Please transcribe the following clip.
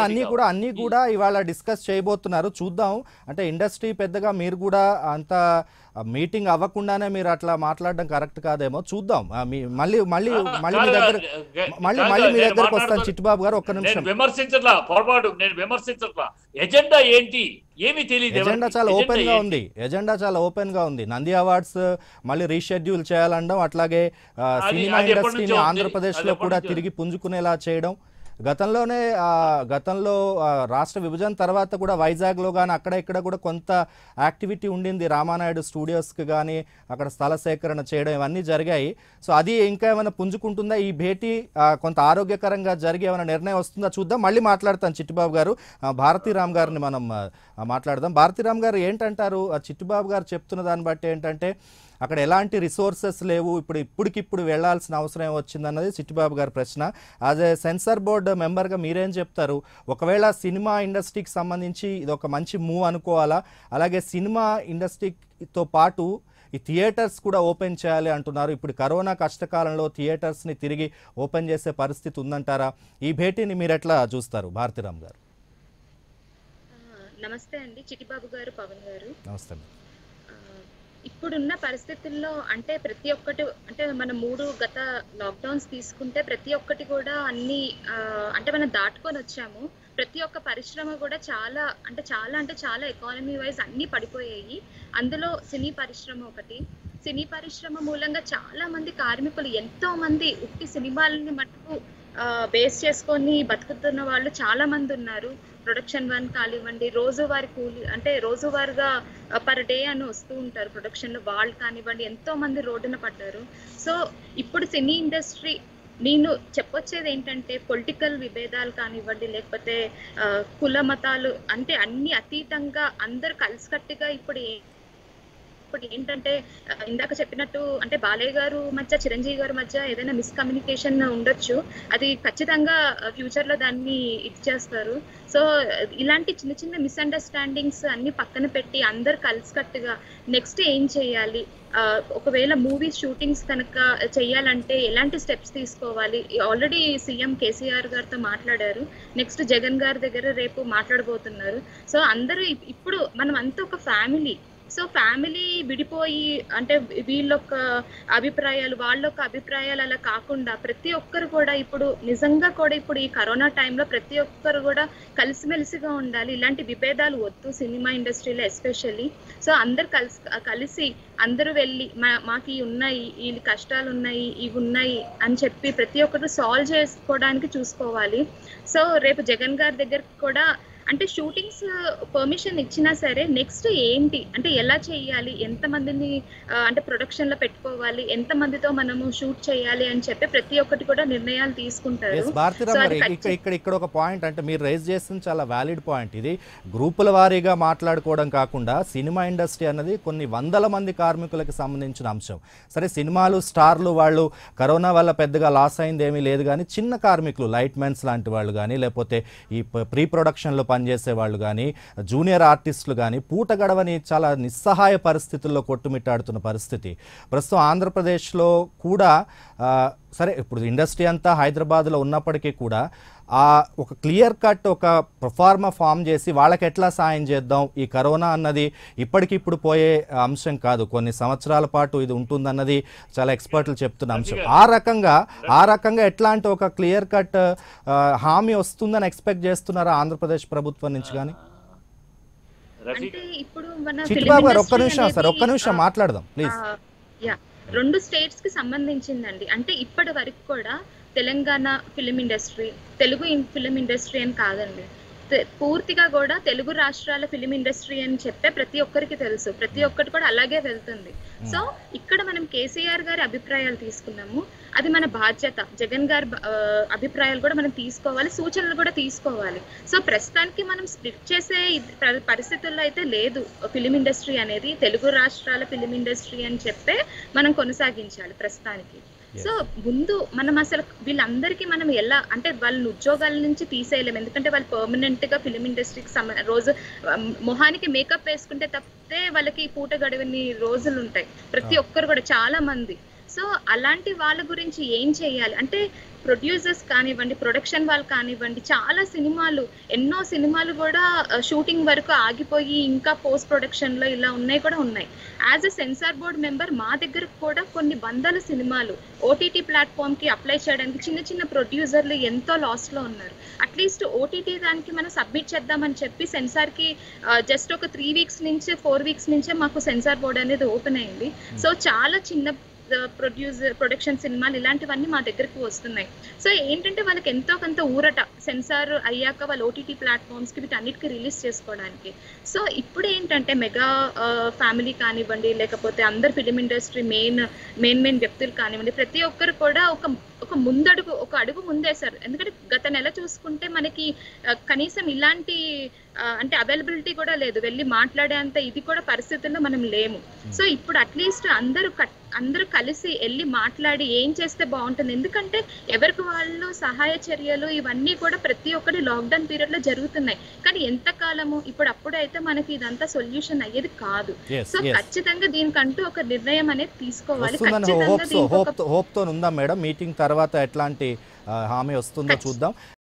faculty అన్ని కావాలి. కూడా అన్ని కూడా ఇవాళ డిస్కస్ చేయబోతున్నారు చూద్దాం అంటే ఇండస్ట్రీ పెద్దగా మీరు కూడా అంత మీటింగ్ అవ్వకుండానే మీరు అట్లా మాట్లాడడం కరెక్ట్ కాదేమో చూద్దాం ఆ, మీ- మళ్ళీ మళ్ళీ మళ్ళీ మీ కాదు, దగ్గర గ- మళ్ళీ కాదు, మళ్ళీ మీ నేను దగ్గరకు వస్తాను మాట్లాడుతూ- చిట్టుబాబు గారు ఒక్క నేను నిమిషం విమర్శించట్లా పొరపాటు నేను విమర్శించట్లా ఎజెండా ఏంటి ఏమి తెలియదు ఎజెండా ఎవరికి? చాలా ఎజెండా ఓపెన్ గా ఏంటి? ఉంది ఎజెండా చాలా ఓపెన్ గా ఉంది నంది అవార్డ్స్ మళ్ళీ రీషెడ్యూల్ చేయాలనడం అట్లాగే ఆ, అది- సినిమా అది ఎప్పటి ఇండస్ట్రీని నుంచో ఉంది. ఆంధ్రప్రదేశ్ అది లో ఎప్పటి కూడా నుంచో తిరిగి పుంజుకునేలా చేయడం గతంలోనే ఆ, గతంలో ఆ, రాష్ట్ర విభజన తర్వాత కూడా వైజాగ్లో కానీ అక్కడ ఇక్కడ కూడా కొంత యాక్టివిటీ ఉండింది రామానాయుడు స్టూడియోస్కి కానీ అక్కడ స్థల సేకరణ చేయడం ఇవన్నీ జరిగాయి సో అది ఇంకా ఏమైనా పుంజుకుంటుందా ఈ భేటీ ఆ, కొంత ఆరోగ్యకరంగా జరిగి ఏమైనా నిర్ణయం వస్తుందా చూద్దాం మళ్ళీ మాట్లాడతాం చిట్టుబాబు గారు ఆ, భారతీరామ్ గారిని మనం ఆ, మాట్లాడదాం భారతీరామ్ గారు ఏంటంటారు ఆ చిట్టుబాబు గారు చెప్తున్న దాన్ని బట్టి ఏంటంటే అక్కడ ఎలాంటి రిసోర్సెస్ లేవు ఇప్పుడు ఇప్పటికిప్పుడు వెళ్ళాల్సిన అవసరం ఏం వచ్చిందన్నది చిట్టిబాబు గారి ప్రశ్న యాజ్ ఏ సెన్సార్ బోర్డు మెంబర్గా మీరేం చెప్తారు ఒకవేళ సినిమా ఇండస్ట్రీకి సంబంధించి ఇది ఒక మంచి మూవ్ అనుకోవాలా అలాగే సినిమా ఇండస్ట్రీతో పాటు ఈ థియేటర్స్ కూడా ఓపెన్ చేయాలి అంటున్నారు ఇప్పుడు కరోనా కష్టకాలంలో థియేటర్స్ని తిరిగి ఓపెన్ చేసే పరిస్థితి ఉందంటారా ఈ భేటీని మీరు ఎట్లా చూస్తారు భారతిరామ్ గారు ఆ, నమస్తే అండి చిటిబాబు గారు పవన్ గారు నమస్తే ఆ, ఇప్పుడున్న పరిస్థితుల్లో అంటే ప్రతి ఒక్కటి అంటే మన మూడు గత లాక్డౌన్స్ తీసుకుంటే ప్రతి ఒక్కటి కూడా అన్ని ఆ, అంటే మనం దాటుకొని వచ్చాము ప్రతి ఒక్క పరిశ్రమ కూడా చాలా అంటే చాలా అంటే చాలా ఎకానమీ వైజ్ అన్ని పడిపోయాయి అందులో సినీ పరిశ్రమ ఒకటి సినీ పరిశ్రమ మూలంగా చాలా మంది కార్మికులు ఎంతో మంది ఉట్టి సినిమాలని మటుకు బేస్ చేసుకొని బతుకుతున్న వాళ్ళు చాలా మంది ఉన్నారు ప్రొడక్షన్ వన్ కానివ్వండి రోజువారి కూలి అంటే రోజువారీగా పర్ డే అని వస్తూ ఉంటారు ప్రొడక్షన్ లో వాళ్ళు కానివ్వండి ఎంతో మంది రోడ్డున పడ్డారు సో ఇప్పుడు సినీ ఇండస్ట్రీ నేను చెప్పొచ్చేది ఏంటంటే పొలిటికల్ విభేదాలు కానివ్వండి లేకపోతే ఆ, కుల మతాలు అంటే అన్ని అతీతంగా అందరు కలిసికట్టుగా ఇప్పుడు ఏ- ఇప్పుడు ఏంటంటే ఆ, ఇందాక చెప్పినట్టు అంటే బాలయ్య గారు మధ్య చిరంజీవి గారి మధ్య ఏదైనా మిస్కమ్యూనికేషన్ ఉండొచ్చు అది ఖచ్చితంగా ఫ్యూచర్ లో దాన్ని ఇది చేస్తారు సో ఇలాంటి చిన్న చిన్న మిస్అండర్స్టాండింగ్స్ అన్ని పక్కన పెట్టి అందరు కలిసికట్టుగా నెక్స్ట్ ఏం చేయాలి ఆ, ఒకవేళ మూవీ షూటింగ్స్ కనుక చేయాలంటే ఎలాంటి స్టెప్స్ తీసుకోవాలి ఆల్రెడీ సీఎం కేసీఆర్ గారితో మాట్లాడారు నెక్స్ట్ జగన్ గారి దగ్గర రేపు మాట్లాడబోతున్నారు సో అందరూ ఇప్- ఇప్పుడు మనం అంతా ఒక ఫ్యామిలీ సో ఫ్యామిలీ విడిపోయి అంటే వీళ్ళొక్క అభిప్రాయాలు వాళ్ళొక్క అభిప్రాయాలు అలా కాకుండా ప్రతి ఒక్కరు కూడా ఇప్పుడు నిజంగా కూడా ఇప్పుడు ఈ కరోనా టైంలో ప్రతి ఒక్కరు కూడా కలిసిమెలిసిగా ఉండాలి ఇలాంటి విభేదాలు వద్దు సినిమా ఇండస్ట్రీలో ఎస్పెషల్లీ సో అందరు కలిసి కలిసి అందరూ వెళ్ళి మా మాకు ఇవి ఉన్నాయి ఈ కష్టాలు ఉన్నాయి ఇవి ఉన్నాయి అని చెప్పి ప్రతి ఒక్కరు సాల్వ్ చేసుకోవడానికి చూసుకోవాలి సో రేపు జగన్ గారి దగ్గరికి కూడా అంటే షూటింగ్స్ పర్మిషన్ ఇచ్చినా సరే నెక్స్ట్ ఏంటి అంటే ఎలా చేయాలి ఎంత మందిని ఆ, అంటే ప్రొడక్షన్ లో పెట్టుకోవాలి ఎంత మందితో మనము షూట్ చేయాలి అని చెప్పి ప్రతి ఒక్కటి కూడా నిర్ణయాలు తీసుకుంటారు ఎస్ భారతీరామ్ సో గారు అది ఇక్కడ ఖచ్చి- ఇక్కడ ఇక్కడ ఒక పాయింట్ అంటే మీరు రైజ్ చేసిన చాలా వ్యాలిడ్ పాయింట్ ఇది గ్రూపుల వారీగా మాట్లాడుకోవడం కాకుండా సినిమా ఇండస్ట్రీ అన్నది కొన్ని వందల మంది కార్మికులకు సంబంధించిన అంశం సరే సినిమాలు స్టార్లు వాళ్ళు కరోనా వల్ల పెద్దగా లాస్ అయింది ఏమీ లేదు కానీ చిన్న కార్మికులు లైట్ మెన్స్ లాంటి వాళ్ళు కానీ లేకపోతే ఈ ప- ప్రీ ప్రొడక్షన్లో పనిచేసే వాళ్ళు కానీ జూనియర్ ఆర్టిస్టులు కానీ పూట గడవని చాలా నిస్సహాయ పరిస్థితుల్లో కొట్టుమిట్టాడుతున్న పరిస్థితి ప్రస్తుతం ఆంధ్రప్రదేశ్లో కూడా ఆ, సరే ఇప్పుడు ఇండస్ట్రీ అంతా హైదరాబాద్లో ఉన్నప్పటికీ కూడా ఆ ఒక క్లియర్ కట్ ఒక ప్రొఫార్మా ఫామ్ చేసి వాళ్ళకి ఎట్లా సాయం చేద్దాం ఈ కరోనా అన్నది ఇప్పటికిప్పుడు పోయే అంశం కాదు కొన్ని సంవత్సరాల పాటు ఇది ఉంటుందన్నది చాలా ఎక్స్పర్ట్లు చెప్తున్న అంశం ఆ రకంగా ఆ రకంగా ఎట్లాంటి ఒక క్లియర్ కట్ హామీ వస్తుందని ఎక్స్పెక్ట్ చేస్తున్నారా ఆంధ్రప్రదేశ్ ప్రభుత్వం నుంచి కానీ రఫీక్ అంటే ఇప్పుడు మన చిట్టిబాబు గారు ఒక్క film నిమిషం industry సార్ ఒక్క అనేది, నిమిషం ఆ, మాట్లాడదాం ప్లీజ్ ఆ, యా రెండు స్టేట్స్ కి సంబంధించిందండి అంటే ఇప్పటి వరకు కూడా Telangana film industry Telugu film industry అని కాదండి తె- పూర్తిగా కూడా తెలుగు రాష్ట్రాల ఫిలిం ఇండస్ట్రీ అని చెప్పే ప్రతి ఒక్కరికి తెలుసు ప్రతి ఒక్కటి కూడా అలాగే వెళ్తుంది సో ఇక్కడ మనం కేసీఆర్ గారి అభిప్రాయాలు తీసుకున్నాము అది మన బాధ్యత జగన్ గారి బ- ఆ, అభిప్రాయాలు కూడా మనం తీసుకోవాలి సూచనలు కూడా తీసుకోవాలి సో ప్రస్తుతానికి మనం స్ప్లిట్ చేసే ఇది- ప- పరిస్థితుల్లో అయితే లేదు ఫిలిం ఇండస్ట్రీ అనేది తెలుగు రాష్ట్రాల ఫిలిం ఇండస్ట్రీ అని చెప్పే మనం కొనసాగించాలి ప్రస్తుతానికి సో ముందు మనం అసలు వీళ్ళందరికీ మనం ఎలా అంటే వాళ్ళని ఉద్యోగాల నుంచి తీసేయలేము ఎందుకంటే వాళ్ళు పర్మనెంట్ గా ఫిలిం ఇండస్ట్రీకి సంబంధ రోజు ఆ, మొహానికి మేకప్ వేసుకుంటే తప్పితే వాళ్ళకి పూట గడవని రోజులు ఉంటాయి ప్రతి ఒక్కరు కూడా చాలా మంది సో అలాంటి వాళ్ళ గురించి ఏం చేయాలి అంటే ప్రొడ్యూసర్స్ కానివ్వండి ప్రొడక్షన్ వాళ్ళు కానివ్వండి చాలా సినిమాలు ఎన్నో సినిమాలు కూడా షూటింగ్ వరకు ఆగిపోయి ఇంకా పోస్ట్ ప్రొడక్షన్ లో ఇలా ఉన్నాయి కూడా ఉన్నాయి as a censor board member మా దగ్గర కూడా కొన్ని వందల సినిమాలు ఓటీటీ ప్లాట్ఫామ్ కి అప్లై చేయడానికి చిన్న చిన్న ప్రొడ్యూసర్లు ఎంతో లాస్ లో ఉన్నారు అట్లీస్ట్ ఓటీటీ దానికి మనం సబ్మిట్ చేద్దామని చెప్పి సెన్సార్ కి జస్ట్ ఒక త్రీ వీక్స్ నుంచి ఫోర్ వీక్స్ నుంచే మాకు సెన్సార్ బోర్డ్ అనేది ఓపెన్ అయింది సో చాలా చిన్న ప్రొడ్యూసర్ ప్రొడక్షన్ సినిమాలు ఇలాంటివన్నీ మా దగ్గరకు వస్తున్నాయి సో ఏంటంటే వాళ్ళకి ఎంతో కొంత ఊరట సెన్సార్ అయ్యాక వాళ్ళ ఓటీటీ ప్లాట్ఫామ్స్ కి వీటన్నిటికి రిలీజ్ చేసుకోవడానికి సో ఇప్పుడు ఏంటంటే మెగా ఫ్యామిలీ కానివ్వండి లేకపోతే అందరు film industry main main main వ్యక్తులు కానివ్వండి ప్రతి ఒక్కరు కూడా ఒక ఒక ముందడుగు ఒక అడుగు ముందేశారు ఎందుకంటే గత నెల చూసుకుంటే మనకి ఆ, కనీసం ఇలాంటి ఆ, అంటే అవైలబిలిటీ కూడా లేదు వెళ్ళి మాట్లాడేంత ఇది కూడా పరిస్థితుల్లో మనం లేము సో ఇప్పుడు అట్లీస్ట్ అందరూ కట్- అందరూ కలిసి వెళ్ళి మాట్లాడి ఏం చేస్తే బాగుంటుంది ఎందుకంటే ఎవరికి వాళ్ళు సహాయ చర్యలు ఇవన్నీ కూడా ప్రతి ఒక్కటి లాక్డౌన్ పీరియడ్ లో జరుగుతున్నాయి కానీ ఎంత కాలము ఇప్పుడు అప్పుడైతే మనకి ఇదంతా సొల్యూషన్ అయ్యేది కాదు ఎస్ సో ఎస్ ఖచ్చితంగా దీనికంటూ ఒక నిర్ణయం అనేది తీసుకోవాలి వస్తుందని ఖచ్చితంగా హోప్స్ దీనికి ఒక హోప్ హోప్తో ఉందా మేడం మీటింగ్ తర్వాత ఎట్లాంటి ఆ, హామీ వస్తుందో ఖచ్చి- చూద్దాం